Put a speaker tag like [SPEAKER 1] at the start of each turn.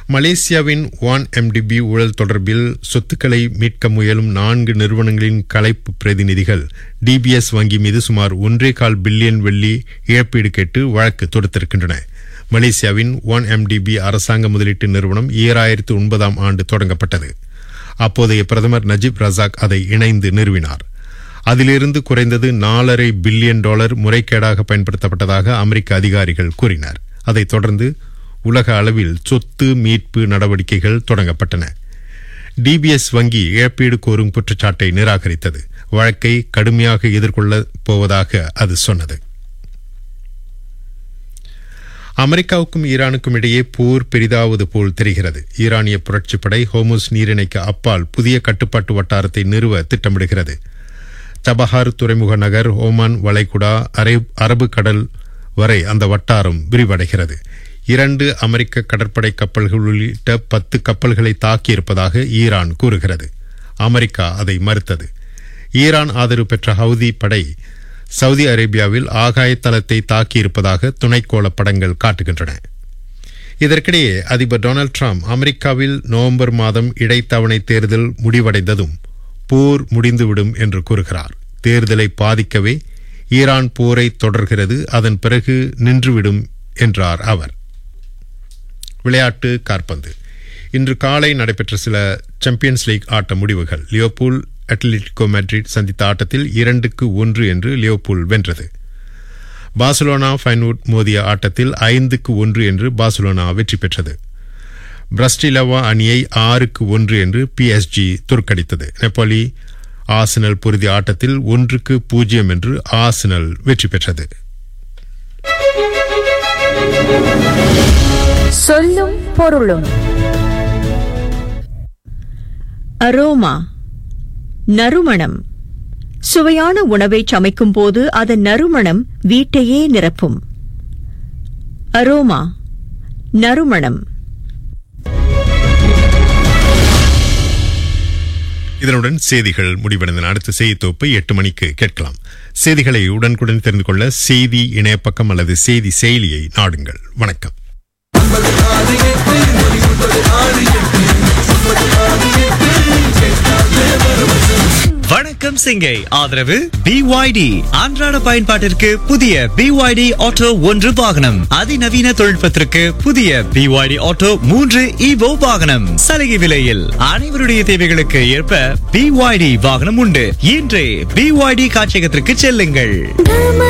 [SPEAKER 1] மலேசியாவின் one MTB ஊழல் தொடர்பில் சொத்துக்களை மீட்க முயலும் நான்கு நிறுவனங்களின் கலைப்பு பிரதிநிதிகள் டிபிஎஸ் வங்கி மீது சுமார் ஒன்றே கால் பில்லியன் வெள்ளி இழப்பீடு கேட்டு வழக்கு தொடுத்திருக்கின்றன மலேசியாவின் ஒன் எம்டிபி அரசாங்க முதலீட்டு நிறுவனம் ஈராயிரத்து ஒன்பதாம் ஆண்டு தொடங்கப்பட்டது அப்போதைய பிரதமர் நஜீப் ரசாக் அதை இணைந்து நிறுவினார் அதிலிருந்து குறைந்தது நாலரை பில்லியன் டாலர் முறைகேடாக பயன்படுத்தப்பட்டதாக அமெரிக்க அதிகாரிகள் கூறினர் அதைத் தொடர்ந்து உலக அளவில் சொத்து மீட்பு நடவடிக்கைகள் தொடங்கப்பட்டன டிபிஎஸ் வங்கி இழப்பீடு கோரும் குற்றச்சாட்டை நிராகரித்தது வழக்கை கடுமையாக எதிர்கொள்ளப் போவதாக அது சொன்னது அமெரிக்காவுக்கும் ஈரானுக்கும் இடையே போர் பெரிதாவது போல் தெரிகிறது ஈரானிய புரட்சிப்படை ஹோமுஸ் நீரிணைக்கு அப்பால் புதிய கட்டுப்பாட்டு வட்டாரத்தை நிறுவ திட்டமிடுகிறது சபஹார் துறைமுக நகர் ஓமான் வளைகுடா அரபு கடல் வரை அந்த வட்டாரம் விரிவடைகிறது இரண்டு அமெரிக்க கடற்படை கப்பல்கள் உள்ளிட்ட பத்து கப்பல்களை தாக்கியிருப்பதாக ஈரான் கூறுகிறது அமெரிக்கா அதை மறுத்தது ஈரான் ஆதரவு பெற்ற ஹவுதி படை சவுதி அரேபியாவில் ஆகாய தளத்தை தாக்கியிருப்பதாக துணைக்கோள படங்கள் காட்டுகின்றன இதற்கிடையே அதிபர் டொனால்டு டிரம்ப் அமெரிக்காவில் நவம்பர் மாதம் இடைத்தவணை தேர்தல் முடிவடைந்ததும் போர் முடிந்துவிடும் என்று கூறுகிறார் தேர்தலை பாதிக்கவே ஈரான் போரை தொடர்கிறது அதன் பிறகு நின்றுவிடும் என்றார் அவர் விளையாட்டு கார்பந்து இன்று காலை நடைபெற்ற சில சாம்பியன்ஸ் லீக் ஆட்ட முடிவுகள் லியோபூல் அட்லெட்டிகோ மேட்ரிட் சந்தித்த ஆட்டத்தில் இரண்டுக்கு ஒன்று என்று லியோபூல் வென்றது பார்சலோனா ஃபைன்வுட் மோதிய ஆட்டத்தில் ஐந்துக்கு ஒன்று என்று பார்சலோனா வெற்றி பெற்றது பிரஸ்டிலவா அணியை ஆறுக்கு ஒன்று என்று பிஎஸ்ஜி தோற்கடித்தது நெப்போலி ஆசனல் பொருதி ஆட்டத்தில் ஒன்றுக்கு பூஜ்ஜியம் என்று ஆசனல் வெற்றி பெற்றது
[SPEAKER 2] சொல்லும் பொருளும்
[SPEAKER 3] அரோமா நறுமணம் சுவையான உணவை சமைக்கும் போது அதன் நறுமணம் வீட்டையே நிரப்பும் அரோமா நறுமணம்
[SPEAKER 1] இதனுடன் செய்திகள் முடிவடைந்தன அடுத்த செய்தி தொகுப்பை எட்டு மணிக்கு கேட்கலாம் செய்திகளை உடனுக்குடன் தெரிந்து கொள்ள செய்தி இணையப்பக்கம் அல்லது செய்தி செயலியை நாடுங்கள் வணக்கம்
[SPEAKER 4] வணக்கம் சிங்கை ஆதரவு பிஒய்டி அன்றாட பயன்பாட்டிற்கு புதிய பிஒய்டி ஆட்டோ ஒன்று வாகனம் அதிநவீன தொழில்நுட்பத்திற்கு புதிய பிஒய்டி ஆட்டோ மூன்று இவோ வாகனம் சலுகை விலையில் அனைவருடைய தேவைகளுக்கு ஏற்ப பிஒய்டி வாகனம் உண்டு இன்றே பிஒய்டி காட்சியகத்திற்கு செல்லுங்கள்